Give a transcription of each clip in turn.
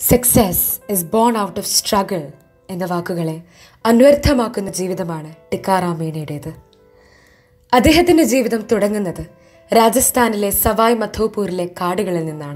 success is born out of struggle എന്ന വാക്കുകളെ അന്വർത്ഥമാക്കുന്ന ജീവിതമാണ് ടിക്കാറാം മീണയുടേത് അദ്ദേഹത്തിൻ്റെ ജീവിതം തുടങ്ങുന്നത് രാജസ്ഥാനിലെ സവായ് മധോപൂരിലെ കാടുകളിൽ നിന്നാണ്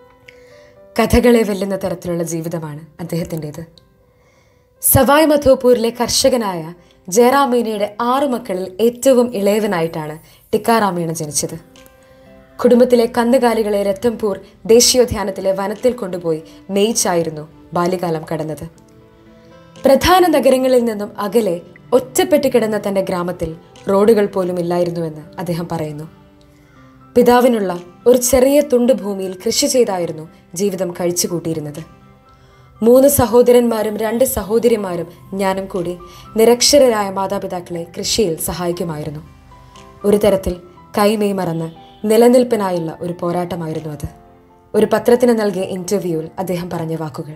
കഥകളെ വെല്ലുന്ന തരത്തിലുള്ള ജീവിതമാണ് അദ്ദേഹത്തിൻ്റെത് സവായ് മധോപൂരിലെ കർഷകനായ ജയറാം മീണയുടെ ആറു മക്കളിൽ ഏറ്റവും ഇളയവനായിട്ടാണ് ടിക്കാറാം മീണ ജനിച്ചത് കുടുംബത്തിലെ കന്നുകാലികളെ രത്തംപൂർ ദേശീയോദ്യാനത്തിലെ വനത്തിൽ കൊണ്ടുപോയി മേയിച്ചായിരുന്നു ബാല്യകാലം കടന്നത് പ്രധാന നഗരങ്ങളിൽ നിന്നും അകലെ ഒറ്റപ്പെട്ട് കിടന്ന തന്റെ ഗ്രാമത്തിൽ റോഡുകൾ പോലും ഇല്ലായിരുന്നുവെന്ന് അദ്ദേഹം പറയുന്നു പിതാവിനുള്ള ഒരു ചെറിയ തുണ്ട് ഭൂമിയിൽ കൃഷി ചെയ്തായിരുന്നു ജീവിതം കഴിച്ചുകൂട്ടിയിരുന്നത് മൂന്ന് സഹോദരന്മാരും രണ്ട് സഹോദരിമാരും ഞാനും കൂടി നിരക്ഷരരായ മാതാപിതാക്കളെ കൃഷിയിൽ സഹായിക്കുമായിരുന്നു ഒരു തരത്തിൽ കൈമേയ് മറന്ന് നിലനിൽപ്പിനായുള്ള ഒരു പോരാട്ടമായിരുന്നു അത് ഒരു പത്രത്തിന് നൽകിയ ഇന്റർവ്യൂവിൽ അദ്ദേഹം പറഞ്ഞ വാക്കുകൾ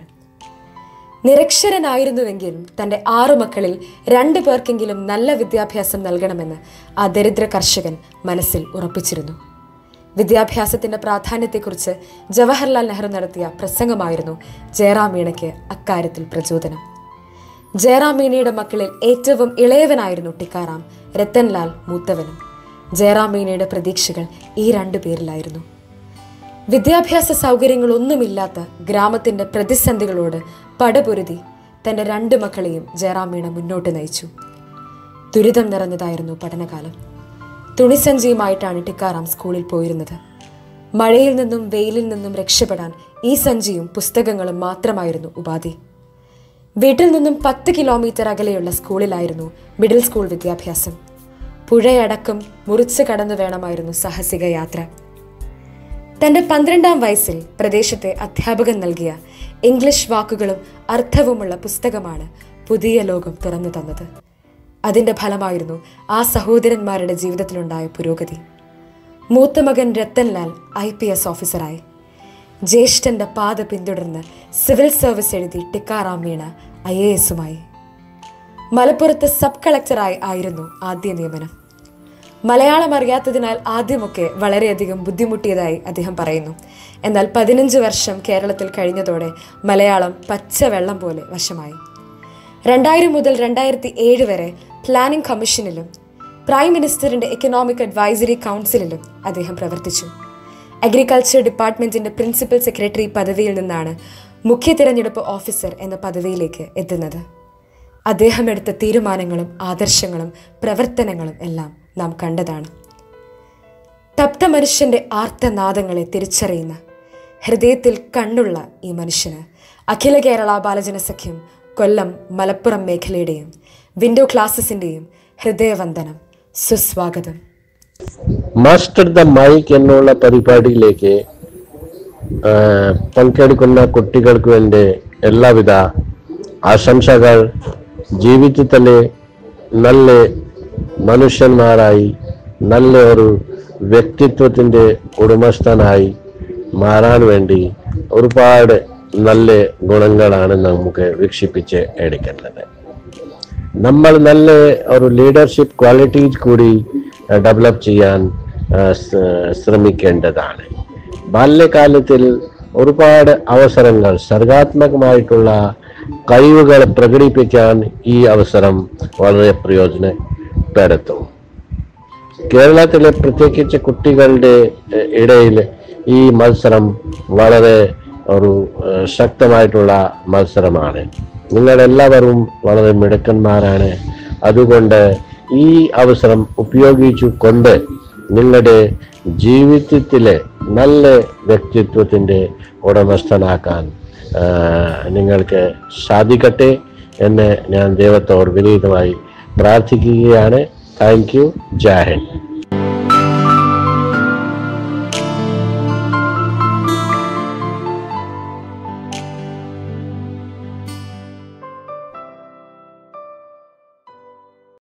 നിരക്ഷരനായിരുന്നുവെങ്കിലും തന്റെ ആറു മക്കളിൽ രണ്ടു പേർക്കെങ്കിലും നല്ല വിദ്യാഭ്യാസം നൽകണമെന്ന് ആ ദരിദ്ര കർഷകൻ മനസ്സിൽ ഉറപ്പിച്ചിരുന്നു വിദ്യാഭ്യാസത്തിന്റെ പ്രാധാന്യത്തെക്കുറിച്ച് ജവഹർലാൽ നെഹ്റു നടത്തിയ പ്രസംഗമായിരുന്നു ജയറാം മീണയ്ക്ക് അക്കാര്യത്തിൽ പ്രചോദനം ജയറാം മീണയുടെ മക്കളിൽ ഏറ്റവും ഇളയവനായിരുന്നു ടിക്കാറാം രത്തൻലാൽ മൂത്തവനും ജയറാം മീണയുടെ പ്രതീക്ഷകൾ ഈ രണ്ടു പേരിലായിരുന്നു വിദ്യാഭ്യാസ സൗകര്യങ്ങളൊന്നുമില്ലാത്ത ഗ്രാമത്തിന്റെ പ്രതിസന്ധികളോട് പടപൊരുതി തന്റെ രണ്ട് മക്കളെയും ജയറാം മീണ മുന്നോട്ട് നയിച്ചു ദുരിതം നിറഞ്ഞതായിരുന്നു പഠനകാലം തുണിസഞ്ചിയുമായിട്ടാണ് ടിക്കാറാം സ്കൂളിൽ പോയിരുന്നത് മഴയിൽ നിന്നും വെയിലിൽ നിന്നും രക്ഷപ്പെടാൻ ഈ സഞ്ചിയും പുസ്തകങ്ങളും മാത്രമായിരുന്നു ഉപാധി വീട്ടിൽ നിന്നും പത്ത് കിലോമീറ്റർ അകലെയുള്ള സ്കൂളിലായിരുന്നു മിഡിൽ സ്കൂൾ വിദ്യാഭ്യാസം പുഴയടക്കം മുറിച്ചു കടന്നു വേണമായിരുന്നു സാഹസിക യാത്ര തന്റെ പന്ത്രണ്ടാം വയസ്സിൽ പ്രദേശത്തെ അധ്യാപകൻ നൽകിയ ഇംഗ്ലീഷ് വാക്കുകളും അർത്ഥവുമുള്ള പുസ്തകമാണ് പുതിയ ലോകം തുറന്നു തന്നത് അതിന്റെ ഫലമായിരുന്നു ആ സഹോദരന്മാരുടെ ജീവിതത്തിലുണ്ടായ പുരോഗതി മൂത്ത മകൻ രത്തൻലാൽ ഐ പി എസ് ഓഫീസറായി ജ്യേഷ്ഠന്റെ പാത പിന്തുടർന്ന് സിവിൽ സർവീസ് എഴുതി ടിക്കാറാം വീണ ഐ എ എസുമായി മലപ്പുറത്ത് സബ് കളക്ടറായി ആയിരുന്നു ആദ്യ നിയമനം മലയാളം അറിയാത്തതിനാൽ ആദ്യമൊക്കെ വളരെയധികം ബുദ്ധിമുട്ടിയതായി അദ്ദേഹം പറയുന്നു എന്നാൽ പതിനഞ്ച് വർഷം കേരളത്തിൽ കഴിഞ്ഞതോടെ മലയാളം പച്ചവെള്ളം പോലെ വശമായി രണ്ടായിരം മുതൽ രണ്ടായിരത്തി ഏഴ് വരെ പ്ലാനിംഗ് കമ്മീഷനിലും പ്രൈം മിനിസ്റ്ററിന്റെ എക്കണോമിക് അഡ്വൈസറി കൗൺസിലിലും അദ്ദേഹം പ്രവർത്തിച്ചു അഗ്രികൾച്ചർ ഡിപ്പാർട്ട്മെന്റിന്റെ പ്രിൻസിപ്പൽ സെക്രട്ടറി പദവിയിൽ നിന്നാണ് മുഖ്യ തിരഞ്ഞെടുപ്പ് ഓഫീസർ എന്ന പദവിയിലേക്ക് എത്തുന്നത് അദ്ദേഹം എടുത്ത തീരുമാനങ്ങളും ആദർശങ്ങളും പ്രവർത്തനങ്ങളും എല്ലാം നാം കണ്ടതാണ് തപ്ത മനുഷ്യന്റെ ആർത്തനാദങ്ങളെ തിരിച്ചറിയുന്ന ഹൃദയത്തിൽ കണ്ണുള്ള ഈ മനുഷ്യന് അഖില കേരള ബാലജന സഖ്യം കൊല്ലം മലപ്പുറം മേഖലയുടെയും വിൻഡോ ക്ലാസസിന്റെയും ഹൃദയവന്ദനം സുസ്വാഗതം മാസ്റ്റർ ദ മൈക്ക് എന്നുള്ള പരിപാടിയിലേക്ക് ആ, പങ്കെടുക്കുന്ന കുട്ടികൾക്ക് വേണ്ടി എല്ലാവിധ ആശംസകൾ ജീവിതത്തിലെ നല്ല മനുഷ്യന്മാരായി നല്ല ഒരു വ്യക്തിത്വത്തിൻ്റെ ഉടമസ്ഥനായി മാറാൻ വേണ്ടി ഒരുപാട് നല്ല ഗുണങ്ങളാണ് നമുക്ക് വികസിപ്പിച്ച് എടുക്കേണ്ടത് നമ്മൾ നല്ല ഒരു ലീഡർഷിപ്പ് ക്വാളിറ്റീസ് കൂടി ഡെവലപ്പ് ചെയ്യാൻ ആ, ശ്ര- ശ്രമിക്കേണ്ടതാണ് ബാല്യകാലത്തിൽ ഒരുപാട് അവസരങ്ങൾ സർഗാത്മകമായിട്ടുള്ള കഴിവുകൾ പ്രകടിപ്പിക്കാൻ ഈ അവസരം വളരെ പ്രയോജനപ്പെടുത്തും കേരളത്തിലെ പ്രത്യേകിച്ച് കുട്ടികളുടെ എ, ഇടയിൽ ഈ മത്സരം വളരെ ഒരു ഏ, ശക്തമായിട്ടുള്ള മത്സരമാണ് നിങ്ങളെല്ലാവരും വളരെ മിടുക്കന്മാരാണ് അതുകൊണ്ട് ഈ അവസരം ഉപയോഗിച്ചു കൊണ്ട് നിങ്ങളുടെ ജീവിതത്തിലെ നല്ല വ്യക്തിത്വത്തിൻ്റെ ഉടമസ്ഥനാക്കാൻ ആ, നിങ്ങൾക്ക് സാധിക്കട്ടെ എന്ന് ഞാൻ ദൈവത്തോട് വിനീതമായി പ്രാർത്ഥിക്കുകയാണ് താങ്ക് യു ജാഹിന്ദ്